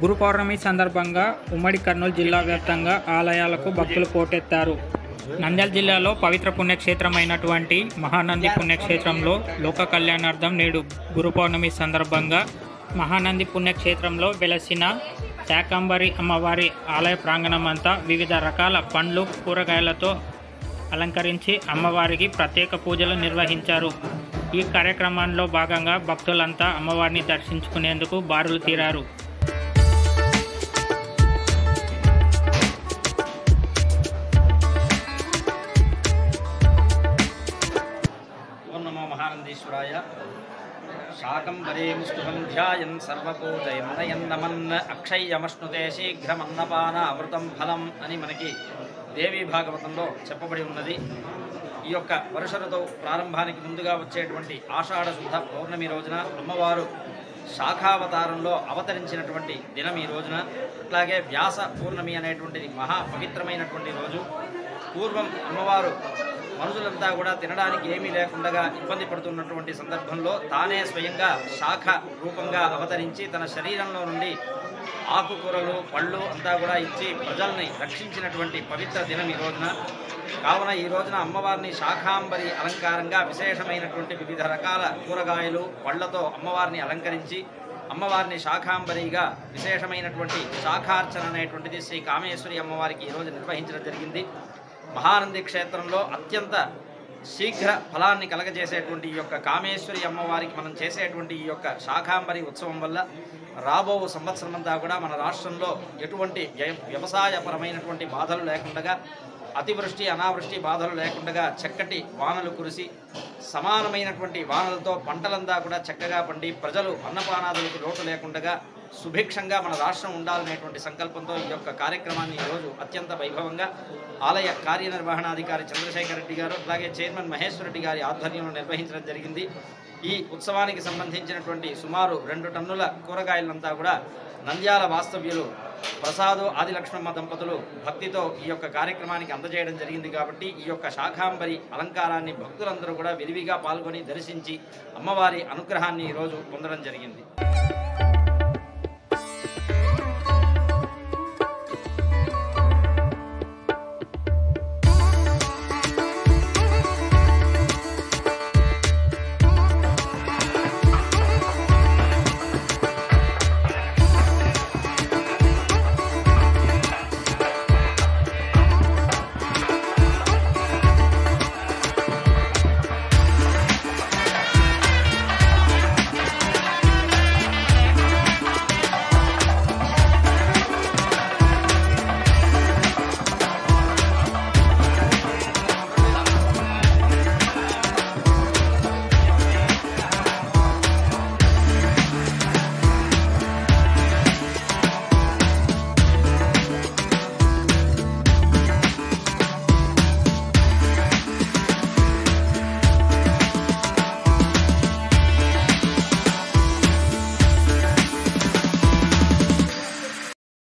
గురు పౌర్ణమి సందర్భంగా ఉమ్మడి కర్నూలు జిల్లా వ్యాప్తంగా ఆలయాలకు భక్తులు పోటెత్తారు నంద్యాల జిల్లాలో పవిత్ర పుణ్యక్షేత్రమైనటువంటి మహానంది పుణ్యక్షేత్రంలో లోక కళ్యాణార్థం నేడు గురు పౌర్ణమి సందర్భంగా మహానంది పుణ్యక్షేత్రంలో వెలసిన శాకంబరి అమ్మవారి ఆలయ ప్రాంగణం అంతా వివిధ రకాల పండ్లు కూరగాయలతో అలంకరించి అమ్మవారికి ప్రత్యేక పూజలు నిర్వహించారు ఈ కార్యక్రమంలో భాగంగా భక్తులంతా అమ్మవారిని దర్శించుకునేందుకు బారులు తీరారు ఓం నమో మహానందీశ్వరాయ శాకంబరీముష్టికం ధ్యాయన్ సర్వపూజయం నయన్నమన్ అక్షయ్యమశ్నుతే శీఘ్రమన్నపాన అమృతం ఫలం అని మనకి దేవీ భాగవతంలో చెప్పబడి ఉన్నది ఈ యొక్క వర్ష ఋతువు ప్రారంభానికి ముందుగా వచ్చేటువంటి ఆషాఢ శుద్ధ పౌర్ణమి రోజున అమ్మవారు శాఖావతారంలో అవతరించినటువంటి దినం ఈ రోజున అట్లాగే వ్యాస పూర్ణమి అనేటువంటిది మహా పవిత్రమైనటువంటి రోజు పూర్వం అమ్మవారు మనుషులంతా కూడా తినడానికి ఏమీ లేకుండా ఇబ్బంది పడుతున్నటువంటి సందర్భంలో తానే స్వయంగా శాఖ రూపంగా అవతరించి తన శరీరంలో నుండి ఆకుకూరలు పళ్ళు అంతా కూడా ఇచ్చి ప్రజల్ని రక్షించినటువంటి పవిత్ర దినం ఈ రోజున కావున ఈ రోజున అమ్మవారిని శాఖాంబరి అలంకారంగా విశేషమైనటువంటి వివిధ రకాల కూరగాయలు పళ్ళతో అమ్మవారిని అలంకరించి అమ్మవారిని శాఖాంబరిగా విశేషమైనటువంటి శాఖార్చన అనేటువంటిది శ్రీ కామేశ్వరి అమ్మవారికి ఈరోజు నిర్వహించడం జరిగింది మహానంది క్షేత్రంలో అత్యంత శీఘ్ర ఫలాన్ని కలగజేసేటువంటి ఈ యొక్క కామేశ్వరి అమ్మవారికి మనం చేసేటువంటి ఈ యొక్క శాఖాంబరి ఉత్సవం వల్ల రాబో సంవత్సరం అంతా కూడా మన రాష్ట్రంలో ఎటువంటి వ్య- వ్యవసాయపరమైనటువంటి బాధలు లేకుండా అతివృష్టి అనావృష్టి బాధలు లేకుండా చక్కటి వానలు కురిసి సమానమైనటువంటి వానలతో పంటలంతా కూడా చక్కగా పండి ప్రజలు అన్నపానాదులకు లోటు లేకుండా సుభిక్షంగా మన రాష్ట్రం ఉండాలనేటువంటి సంకల్పంతో ఈ యొక్క కార్యక్రమాన్ని ఈరోజు అత్యంత వైభవంగా ఆలయ కార్యనిర్వహణాధికారి చంద్రశేఖర్ రెడ్డి గారు అలాగే చైర్మన్ మహేశ్వర్ రెడ్డి గారి ఆధ్వర్యంలో నిర్వహించడం జరిగింది ఈ ఉత్సవానికి సంబంధించినటువంటి సుమారు రెండు టన్నుల కూరగాయలంతా కూడా నంద్యాల వాస్తవ్యులు ప్రసాదు ఆదిలక్ష్మమ్మ దంపతులు భక్తితో ఈ యొక్క కార్యక్రమానికి అందజేయడం జరిగింది కాబట్టి ఈ యొక్క శాఖాంబరి అలంకారాన్ని భక్తులందరూ కూడా విరివిగా పాల్గొని దర్శించి అమ్మవారి అనుగ్రహాన్ని ఈరోజు పొందడం జరిగింది